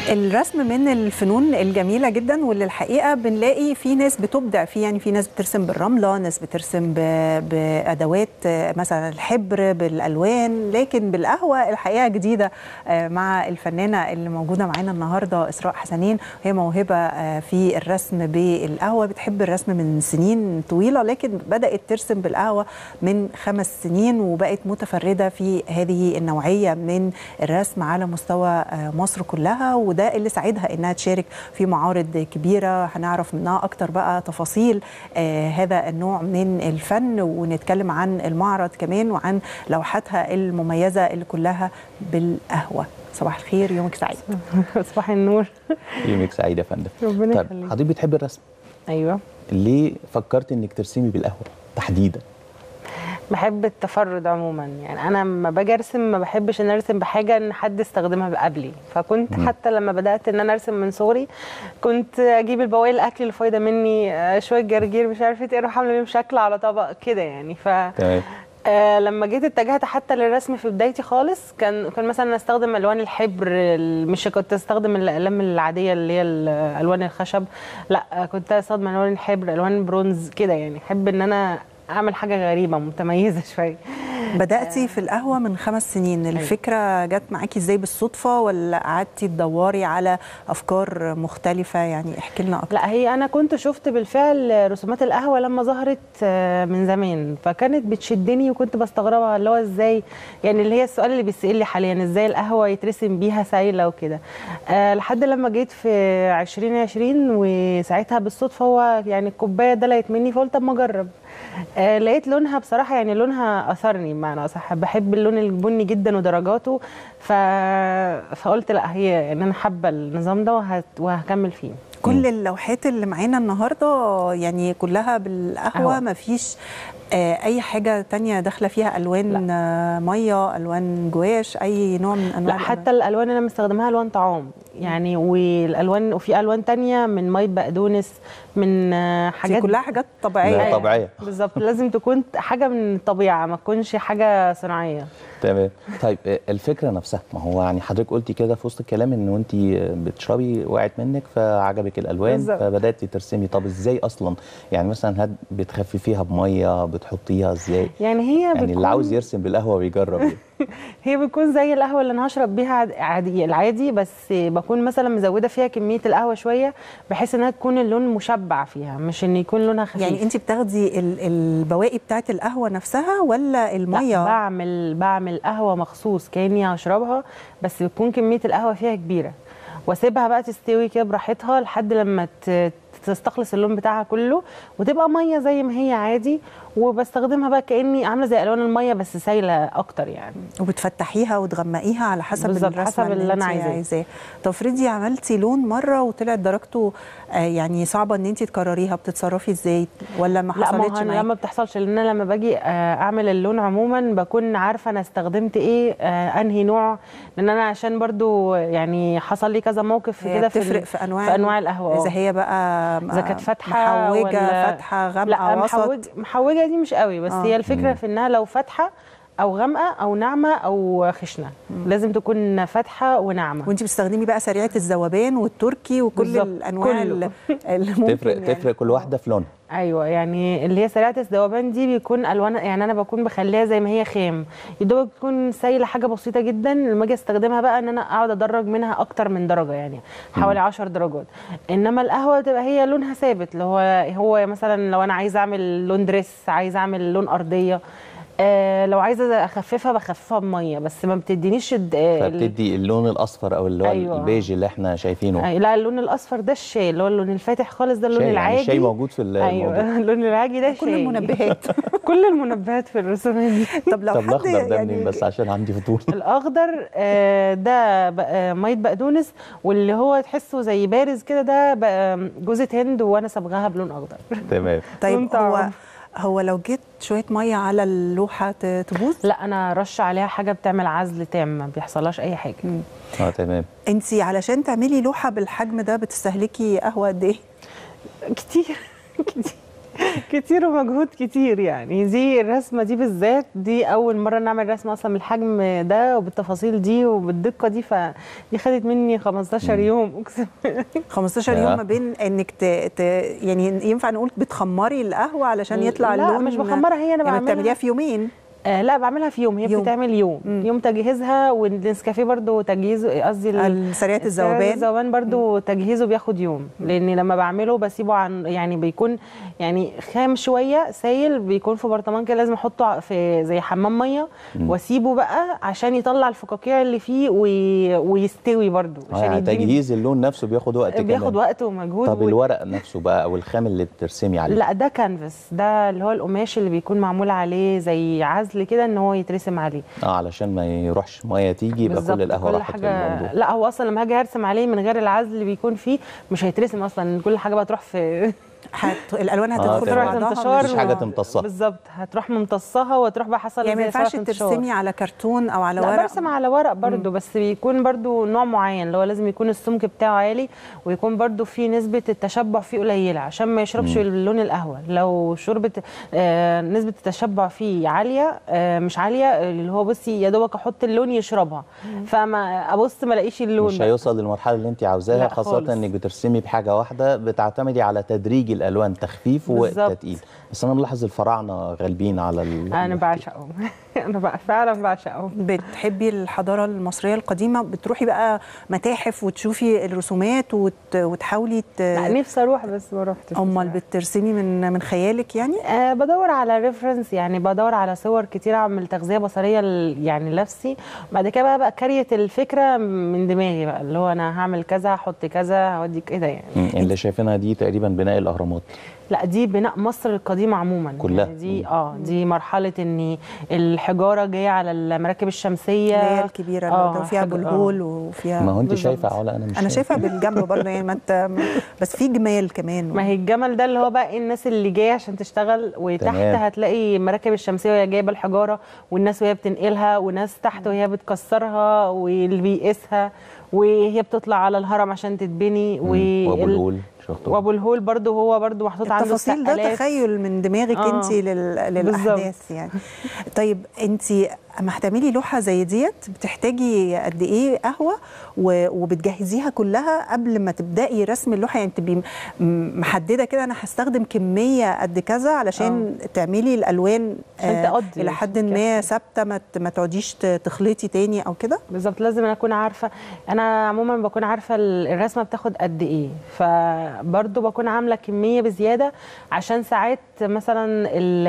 الرسم من الفنون الجميله جدا واللي الحقيقه بنلاقي في ناس بتبدع فيه يعني في ناس بترسم بالرمله ناس بترسم ب- بادوات آه، مثلا الحبر بالالوان لكن بالقهوه الحقيقه جديده آه، مع الفنانه اللي موجوده معانا النهارده اسراء حسنين وهي موهبه آه، في الرسم بالقهوه بتحب الرسم من سنين طويله لكن بدات ترسم بالقهوه من خمس سنين وبقت متفرده في هذه النوعيه من الرسم على مستوى آه، مصر كلها وده اللي ساعدها انها تشارك في معارض كبيره هنعرف منها اكتر بقى تفاصيل آه، هذا النوع من الفن ونتكلم عن المعرض كمان وعن لوحاتها المميزه اللي كلها بالقهوه صباح الخير يومك سعيد صباح النور يومك سعيد يا فندم ربنا طيب يخليك حضرتك بتحب الرسم ايوه ليه فكرت انك ترسمي بالقهوه تحديدا بحب التفرد عموما يعني انا لما باجي ارسم ما بحبش ان ارسم بحاجه ان حد استخدمها قبلي فكنت مم. حتى لما بدات ان انا ارسم من صغري كنت اجيب البواقي الاكل اللي فايده مني آه، شويه جرجير مش عارفه ايه اروح عامله بيهم شكل على طبق كده يعني ف تمام آه لما جيت اتجهت حتى للرسم في بدايتي خالص كان كان مثلا استخدم الوان الحبر ال- مش كنت استخدم الاقلام العاديه اللي هي ال- الوان الخشب لا آه، كنت استخدم الوان الحبر الوان برونز كده يعني احب ان انا اعمل حاجه غريبه متميزه شويه بداتي في القهوه من خمس سنين الفكره جت معاكي ازاي بالصدفه ولا قعدتي تدوري على افكار مختلفه يعني احكي لنا اكتر لا هي انا كنت شفت بالفعل رسومات القهوه لما ظهرت آه، من زمان فكانت بتشدني وكنت بستغربها اللي هو ازاي يعني اللي هي السؤال اللي بيسال لي حاليا ازاي القهوه يترسم بيها سايله وكده أه لحد لما جيت في 2020 وساعتها بالصدفه هو يعني الكوبايه دلقت مني فقلت اما اجرب آه لقيت لونها بصراحه يعني لونها اثرني بمعنى اصح بحب اللون البني جدا ودرجاته ف... فقلت لا هي يعني انا حابه النظام ده وهت... وهكمل فيه كل اللوحات اللي معانا النهارده يعني كلها بالقهوه قهوة. ما فيش آه، اي حاجه تانية داخله فيها الوان آه، ميه الوان جواش اي نوع من انواع لا حتى الالوان اللي انا مستخدماها الوان طعام يعني والالوان وفي الوان تانية من ميه بقدونس من آه، دي حاجات كلها حاجات طبيعيه لا، أيوة، طبيعية. بالظبط لازم تكون حاجه من الطبيعه ما تكونش حاجه صناعيه تمام طيب آه، الفكره نفسها ما هو يعني حضرتك قلتي كده في وسط الكلام ان انت بتشربي وقعت منك فعجبك الالوان بالظبط. فبداتي ترسمي طب ازاي اصلا يعني مثلا هل بتخففيها بميه بتحطيها ازاي يعني هي يعني بتكون اللي عاوز يرسم بالقهوه بيجرب يعني. هي بتكون زي القهوه اللي انا هشرب بيها عاد- عادي العادي بس بكون مثلا مزوده فيها كميه القهوه شويه بحيث انها تكون اللون مشبع فيها مش ان يكون لونها خفيف يعني انت بتاخدي ال- البواقي بتاعت القهوه نفسها ولا الميه لا بعمل بعمل قهوه مخصوص كاني هشربها بس بتكون كميه القهوه فيها كبيره واسيبها بقى تستوي كده براحتها لحد لما ت- تستخلص اللون بتاعها كله وتبقى ميه زي ما هي عادي وبستخدمها بقى كاني عامله زي الوان الميه بس سايله اكتر يعني وبتفتحيها وتغمقيها على حسب بالظبط، الرسمه حسب اللي أنا انت عايزاه. طب افرضي عملتي لون مره وطلعت درجته آه، يعني صعبه ان انت تكرريها بتتصرفي ازاي ولا ما لا ما هو حصلتش أنا معاكي لما بتحصلش لان انا لما باجي آه، اعمل اللون عموما بكون عارفه انا استخدمت ايه آه، انهي نوع لان انا عشان برضو يعني حصل لي كذا موقف هي كده في بتفرق ال- في انواع في انواع القهوه اذا آه. هي بقى اذا كانت فاتحه محوجه ولا فاتحه غامقه لا وسط محوج محوجه دي مش قوي بس آه. هي الفكره مم. في انها لو فاتحه او غامقه او ناعمه او خشنه لازم تكون فاتحه وناعمه وانت بتستخدمي بقى سريعه الذوبان والتركي وكل بالظبط، الانواع كله. ال- اللي ممكن تفرق يعني. تفرق كل واحده في لونها ايوه يعني اللي هي سريعه الذوبان دي بيكون الوان يعني انا بكون بخليها زي ما هي خام يا دوبك تكون سايله حاجه بسيطه جدا لما اجي استخدمها بقى ان انا اقعد ادرج منها اكتر من درجه يعني حوالي 10 درجات انما القهوه بتبقى هي لونها ثابت اللي هو هو مثلا لو انا عايزه اعمل لون دريس عايزه اعمل لون ارضيه آه لو عايزه اخففها بخففها بميه بس ما بتدينيش الد- آه، ال- فبتدي اللون الاصفر او اللي هو أيوة. البيج اللي احنا شايفينه أي لا اللون الاصفر ده الشاي اللي هو اللون الفاتح خالص ده اللون شاي العادي يعني الشاي موجود في الموضوع ايوه اللون العادي ده كل شاي المنبهات كل المنبهات في الرسومات دي طب لو طب حد الاخضر ده يعني منين بس عشان عندي فضول الاخضر آه، ده بق- آه، ميه بقدونس واللي هو تحسه زي بارز كده ده بقى جوزة هند وانا صبغاها بلون اخضر تمام طيب لون هو طعم. هو لو جيت شويه ميه على اللوحه ت- تبوظ لا انا رش عليها حاجه بتعمل عزل تام ما بيحصلهاش اي حاجه اه تمام انت علشان تعملي لوحه بالحجم ده بتستهلكي قهوه قد ايه كتير كتير كتير ومجهود كتير يعني دي الرسمه دي بالذات دي اول مره نعمل رسمه اصلا بالحجم ده وبالتفاصيل دي وبالدقه دي فدي خدت مني 15 يوم اقسم 15 آه. يوم ما بين انك ت... ت... يعني ينفع نقول بتخمري القهوه علشان يطلع لا اللون مش بخمرها هي انا يعني بعملها بتعمليها في يومين آه لا بعملها في يوم هي يوم. بتتعمل يوم مم. يوم تجهيزها والنسكافيه برضو تجهيزه قصدي ال- سريعه الذوبان الذوبان برضو تجهيزه بياخد يوم لان لما بعمله بسيبه عن يعني بيكون يعني خام شويه سايل بيكون في برطمان كده لازم احطه في زي حمام ميه واسيبه بقى عشان يطلع الفقاقيع اللي فيه وي... ويستوي برضو عشان يعني يديني تجهيز اللون نفسه بياخد وقت بياخد كمان. وقت ومجهود طب و- الورق نفسه بقى او الخام اللي بترسمي عليه لا ده كانفاس ده اللي هو القماش اللي بيكون معمول عليه زي عزل كده ان هو يترسم عليه اه علشان ما يروحش ميه تيجي يبقى بالظبط، كل القهوه كل راحت في حاجه الموضوع لا هو اصلا لما هاجي ارسم عليه من غير العزل اللي بيكون فيه مش هيترسم اصلا كل حاجه بقى تروح في هت... الالوان آه، هتدخل في تروح بعضها انتشار مفيش حاجة و- تمتصها. بالظبط هتروح ممتصها وتروح بقى حصل يعني ما زي ينفعش سواء انتشار. ترسمي على كرتون او على لا ورق برسم على ورق برضو بس بيكون برضو نوع معين اللي هو لازم يكون السمك بتاعه عالي ويكون برضو فيه نسبة التشبع فيه قليلة عشان ما يشربش اللون القهوة لو شربت آه نسبة التشبع فيه عالية آه مش عالية اللي هو بصي يا دوبك احط اللون يشربها فما ابص ما الاقيش اللون مش بقى. هيوصل للمرحله اللي انت عاوزاها لا خاصه خالص. انك بترسمي بحاجه واحده بتعتمدي على تدريج الالوان تخفيف بالظبط. وتتقيل بس انا ملاحظ الفراعنه غالبين على ال... انا بعشقهم انا بقى فعلا بعشقهم بتحبي الحضاره المصريه القديمه بتروحي بقى متاحف وتشوفي الرسومات وت... وتحاولي ت... لا نفسي اروح بس ما روحتش امال بصراحة. بترسمي من من خيالك يعني أه بدور على ريفرنس يعني بدور على صور كتير اعمل تغذيه بصريه ل- يعني لنفسي بعد كده بقى, بقى كريت الفكره من دماغي بقى اللي هو انا هعمل كذا احط كذا هودي كده يعني مم، اللي شايفينها دي تقريبا بناء الاهرامات لا دي بناء مصر القديمه عموما كلها. يعني دي اه دي مرحله ان الحجاره جايه على المراكب الشمسيه اللي هي الكبيره اللي آه، قدام فيها حاجة- ابو آه. الهول وفيها ما هو انت بالظبط. شايفه علا انا مش انا شايف. شايفه بالجنب برضه يعني ما انت بس في جمال كمان ما هي الجمل ده اللي هو بقى إيه الناس اللي جايه عشان تشتغل وتحت تمام. هتلاقي المراكب الشمسيه وهي جايبه الحجاره والناس وهي بتنقلها وناس تحت وهي بتكسرها واللي بيقيسها وهي بتطلع على الهرم عشان تتبني مم، وال- وابو الهول شفته وابو الهول برضه هو برضه محطوط عنده التفاصيل ده سقالات. تخيل من دماغك آه. انت لل... للاحداث يعني طيب انت اما هتعملي لوحه زي ديت بتحتاجي قد ايه قهوه و... وبتجهزيها كلها قبل ما تبداي رسم اللوحه يعني تبقي م- محدده كده انا هستخدم كميه قد كذا علشان تعملي الالوان عشان تقضي الى حد الكافي. ما ثابته ما ت- ما تقعديش ت- تخلطي تاني او كده بالظبط لازم انا اكون عارفه انا عموما بكون عارفه ال- الرسمه بتاخد قد ايه فبرضه بكون عامله كميه بزياده عشان ساعات مثلا ال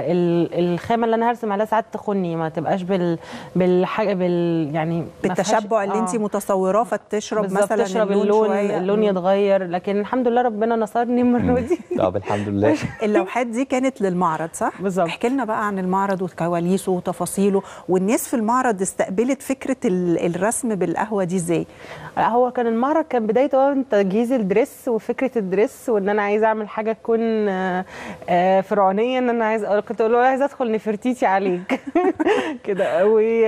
ال الخامه اللي انا هرسم عليها ساعات تخني ما تبقاش بال بالحاجه بال يعني ما فيهاش- بالتشبع اللي انت آه. متصوراه فتشرب بالظبط مثلا تشرب اللون, اللون شوية. اللون يتغير لكن الحمد لله ربنا نصرني المره دي طب الحمد لله اللوحات دي كانت للمعرض صح؟ بالظبط. احكي لنا بقى عن المعرض وكواليسه وتفاصيله والناس في المعرض استقبلت فكره ال- الرسم بالقهوه دي ازاي؟ لا، هو كان المعرض كان بدايته هو من تجهيز الدريس وفكره الدريس وان انا عايزه اعمل حاجه تكون آه، آه، فرعونيه ان انا عايزه كنت اقول له عايزه ادخل نفرتيتي عليك كده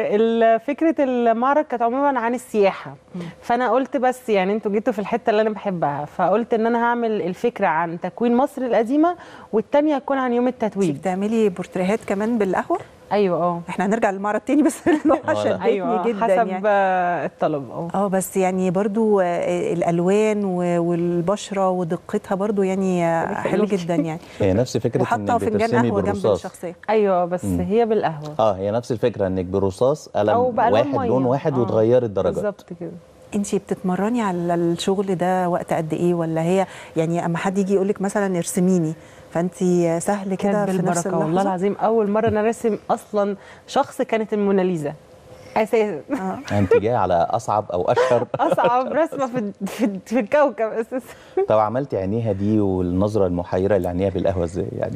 وفكره المعرض كانت عموما عن السياحه فانا قلت بس يعني انتوا جيتوا في الحته اللي انا بحبها فقلت ان انا هعمل الفكره عن تكوين مصر القديمه والتانيه هتكون عن يوم انت التتويج بتعملي بورتريهات كمان بالقهوه؟ ايوه اه احنا هنرجع للمعرض تاني بس اللوحه آه، لا. شدتني ايوه جدا حسب يعني آه، الطلب اه اه بس يعني برضو آه، الالوان و- والبشره ودقتها برضو يعني آه، حلو يخليكي. جدا يعني هي نفس فكره وحاطه انك فنجان بترسمي قهوه جنب بالرصاص الشخصيه ايوه بس هي بالقهوه اه هي نفس الفكره انك برصاص أو قلم بألوان واحد مية. لون واحد آه، وتغيري الدرجات بالظبط كده انت بتتمرني على الشغل ده وقت قد ايه ولا هي يعني اما حد يجي يقول لك مثلا ارسميني فانت سهل كده كانت في نفس بالبركه والله اللحظه العظيم اول مره انا راسم اصلا شخص كانت الموناليزا اساسا انت جايه على اصعب او اشهر اصعب رسمه في في, في الكوكب اساسا طب عملتي عينيها دي والنظره المحيره اللي عينيها بالقهوه ازاي يعني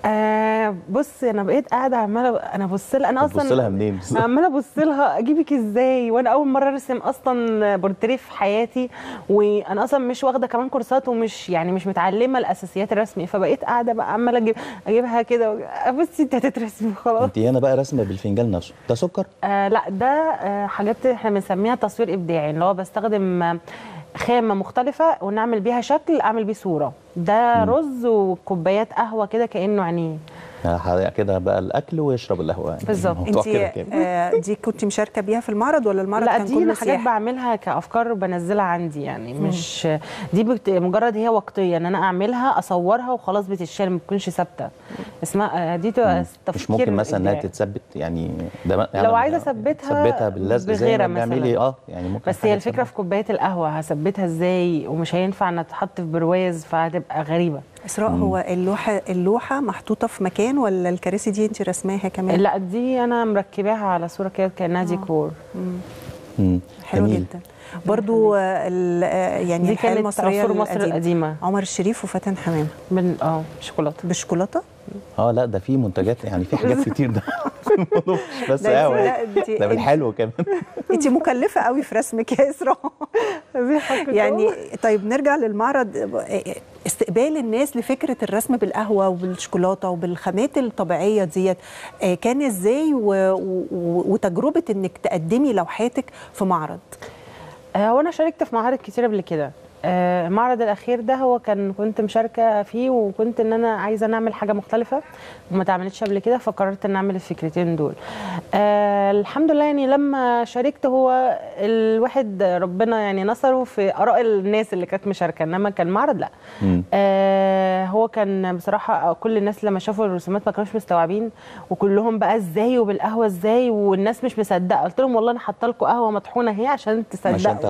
آه بص انا بقيت قاعده عماله انا ابص لها انا اصلا بتبص لها منين بالظبط؟ عماله ابص لها اجيبك ازاي وانا اول مره ارسم اصلا بورتريه في حياتي وانا اصلا مش واخده كمان كورسات ومش يعني مش متعلمه الاساسيات الرسم فبقيت قاعده بقى عماله اجيب اجيبها كده بصي انت هتترسمي خلاص انت هنا بقى رسمه بالفنجان نفسه ده سكر آه لا ده آه حاجات احنا بنسميها تصوير ابداعي اللي هو بستخدم آه خامه مختلفه ونعمل بيها شكل اعمل بيه صوره ده رز وكوبايات قهوه كده كانه عينيه يعني كده بقى الاكل ويشرب القهوه يعني بالظبط. الموضوع انت كده كده آه، دي كنت مشاركه بيها في المعرض ولا المعرض لا كان دي كله أنا حاجات سياحه بعملها كافكار بنزلها عندي يعني مش دي بت... مجرد هي وقتيه ان انا اعملها اصورها وخلاص بتتشال ما تكونش ثابته اسمها دي تبقى تفكير مش ممكن مثلا انها إبداعي. تتثبت يعني ده م- لو يعني عايزة أثبتها ثبتها باللزق زي بغيرة ما بنعملي مثلاً. اه يعني ممكن بس هي حاجة الفكره تثبت. في كوبايه القهوه هثبتها ازاي ومش هينفع انها تتحط في برواز فهتبقى غريبه اسراء هو اللوحه اللوحه محطوطه في مكان ولا الكراسي دي انت رسماها كمان لا دي انا مركباها على صوره كده كانها ديكور مم. حلو جميل. جدا برضو آه، ال- آه، يعني دي الحياه كانت المصريه عصور مصر القديمه عمر الشريف وفاتن حمامه من اه شوكولاته بالشوكولاته اه لا ده في منتجات يعني في حاجات كتير ده الموضوع مش بس ده قهوه لا، يعني. انت- ده بالحلو كمان انت مكلفه قوي في رسمك يا اسراء يعني طيب نرجع للمعرض استقبال الناس لفكره الرسم بالقهوه وبالشوكولاته وبالخامات الطبيعيه ديت آه، كان ازاي و- و- وتجربه انك تقدمي لوحاتك في معرض آه، هو انا شاركت في معارض كتير قبل كده آه، المعرض الاخير ده هو كان كنت مشاركه فيه وكنت ان انا عايزه نعمل حاجه مختلفه وما اتعملتش قبل كده فقررت ان اعمل الفكرتين دول آه الحمد لله يعني لما شاركت هو الواحد ربنا يعني نصره في اراء الناس اللي كانت مشاركه انما كان معرض لا مم. آه هو كان بصراحه كل الناس لما شافوا الرسومات ما كانوش مستوعبين وكلهم بقى ازاي وبالقهوه ازاي والناس مش مصدقه قلت لهم والله انا حاطه لكم قهوه مطحونه اهي عشان تصدقوا عشان